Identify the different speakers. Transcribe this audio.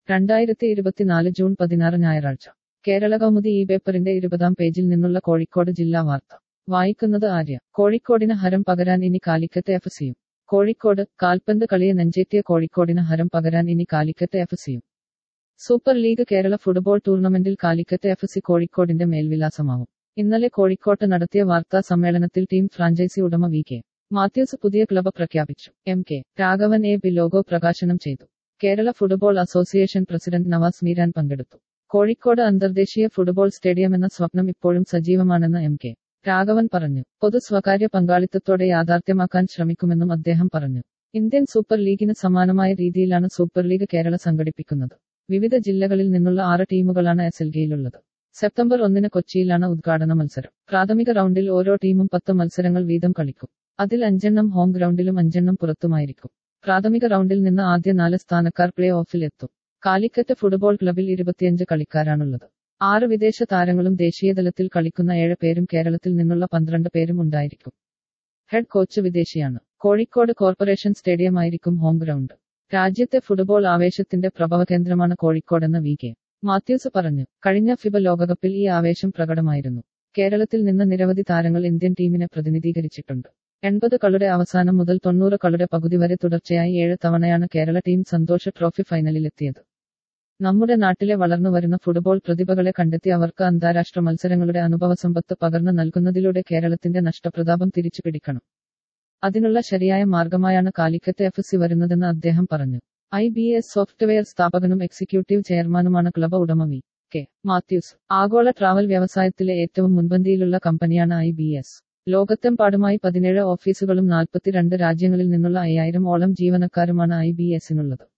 Speaker 1: രണ്ടായിരത്തി ഇരുപത്തിനാല് ജൂൺ പതിനാറ് ഞായറാഴ്ച കേരള കൗമുദി ഈ പേപ്പറിന്റെ ഇരുപതാം പേജിൽ നിന്നുള്ള കോഴിക്കോട് ജില്ലാ വാർത്ത വായിക്കുന്നത് ആര്യ കോഴിക്കോടിന് ഹരം പകരാൻ ഇനി കാലിക്കറ്റ് എഫ് സിയും കോഴിക്കോട് കാൽപന്ത് കളിയെ നെഞ്ചേറ്റിയ കോഴിക്കോടിന് ഹരം പകരാൻ ഇനി കാലിക്കറ്റ് എഫ് സിയും സൂപ്പർ ലീഗ് കേരള ഫുട്ബോൾ ടൂർണമെന്റിൽ കാലിക്കറ്റ് എഫ് സി കോഴിക്കോടിന്റെ മേൽവിലാസമാവും ഇന്നലെ കോഴിക്കോട്ട് നടത്തിയ വാർത്താ സമ്മേളനത്തിൽ ടീം ഫ്രാഞ്ചൈസി ഉടമ വി കെ മാത്യൂസ് പുതിയ ക്ലബ് പ്രഖ്യാപിച്ചു M K Raghavan A B logo പ്രകാശനം ചെയ്തു Kerala football association president Navas Meeran പങ്കെടുത്തു കോഴിക്കോട് അന്തർദേശീയ ഫുട്ബോൾ സ്റ്റേഡിയം എന്ന സ്വപ്നം ഇപ്പോഴും സജീവമാണെന്ന് എം കെ രാഘവൻ പറഞ്ഞു പൊതു സ്വകാര്യ പങ്കാളിത്തത്തോടെ യാഥാർത്ഥ്യമാക്കാൻ ശ്രമിക്കുമെന്നും അദ്ദേഹം പറഞ്ഞു ഇന്ത്യൻ സൂപ്പർ ലീഗിന് സമാനമായ രീതിയിലാണ് സൂപ്പർ ലീഗ് കേരള സംഘടിപ്പിക്കുന്നത് വിവിധ ജില്ലകളിൽ നിന്നുള്ള ആറ് ടീമുകളാണ് എസ് എൽ കെയിലുള്ളത് സെപ്റ്റംബർ ഒന്നിന് കൊച്ചിയിലാണ് ഉദ്ഘാടന മത്സരം പ്രാഥമിക റൗണ്ടിൽ ഓരോ ടീമും പത്ത് മത്സരങ്ങൾ വീതം കളിക്കും അതിൽ അഞ്ചെണ്ണം ഹോം ഗ്രൗണ്ടിലും അഞ്ചെണ്ണം പുറത്തുമായിരിക്കും പ്രാഥമിക റൗണ്ടിൽ നിന്ന് ആദ്യ നാല് സ്ഥാനക്കാർ പ്ലേ ഓഫിൽ എത്തും കാലിക്കറ്റ് ഫുട്ബോൾ ക്ലബിൽ ഇരുപത്തിയഞ്ച് കളിക്കാരാണുള്ളത് ആറ് വിദേശ താരങ്ങളും ദേശീയതലത്തിൽ കളിക്കുന്ന ഏഴ് പേരും കേരളത്തിൽ നിന്നുള്ള പന്ത്രണ്ട് പേരും ഉണ്ടായിരിക്കും ഹെഡ് കോച്ച് വിദേശിയാണ് കോഴിക്കോട് കോർപ്പറേഷൻ സ്റ്റേഡിയമായിരിക്കും ഹോം ഗ്രൗണ്ട് രാജ്യത്തെ ഫുട്ബോൾ ആവേശത്തിന്റെ പ്രഭവകേന്ദ്രമാണ് കോഴിക്കോടെന്ന് വി കെ മാത്യൂസ് പറഞ്ഞു കഴിഞ്ഞ ഫിബ ലോകകപ്പിൽ ഈ ആവേശം പ്രകടമായിരുന്നു കേരളത്തിൽ നിന്ന് നിരവധി താരങ്ങൾ ഇന്ത്യൻ ടീമിനെ പ്രതിനിധീകരിച്ചിട്ടുണ്ട് എൺപത് കളുടെ അവസാനം മുതൽ തൊണ്ണൂറ് കളുടെ പകുതി വരെ തുടർച്ചയായി ഏഴ് തവണയാണ് കേരള ടീം സന്തോഷ ട്രോഫി ഫൈനലിലെത്തിയത് നമ്മുടെ നാട്ടിലെ വളർന്നുവരുന്ന ഫുട്ബോൾ പ്രതിഭകളെ കണ്ടെത്തി അവർക്ക് അന്താരാഷ്ട്ര മത്സരങ്ങളുടെ അനുഭവസമ്പത്ത് പകർന്നു നൽകുന്നതിലൂടെ കേരളത്തിന്റെ നഷ്ടപ്രതാപം തിരിച്ചു പിടിക്കണം അതിനുള്ള ശരിയായ മാർഗമായാണ് കാലിക്കറ്റ് എഫ് സി വരുന്നതെന്ന് അദ്ദേഹം പറഞ്ഞു ഐ ബി എസ് സോഫ്റ്റ്വെയർ സ്ഥാപകനും എക്സിക്യൂട്ടീവ് ചെയർമാനുമാണ് ക്ലബ് ഉടമ വി കെ മാത്യൂസ് ആഗോള ട്രാവൽ വ്യവസായത്തിലെ ഏറ്റവും മുൻപന്തിയിലുള്ള കമ്പനിയാണ് ഐ ബി എസ് ലോകത്തെമ്പാടുമായി പതിനേഴ് ഓഫീസുകളും നാൽപ്പത്തിരണ്ട് രാജ്യങ്ങളിൽ നിന്നുള്ള അയ്യായിരം ഓളം ജീവനക്കാരുമാണ് ഐ ബി എസിനുള്ളത്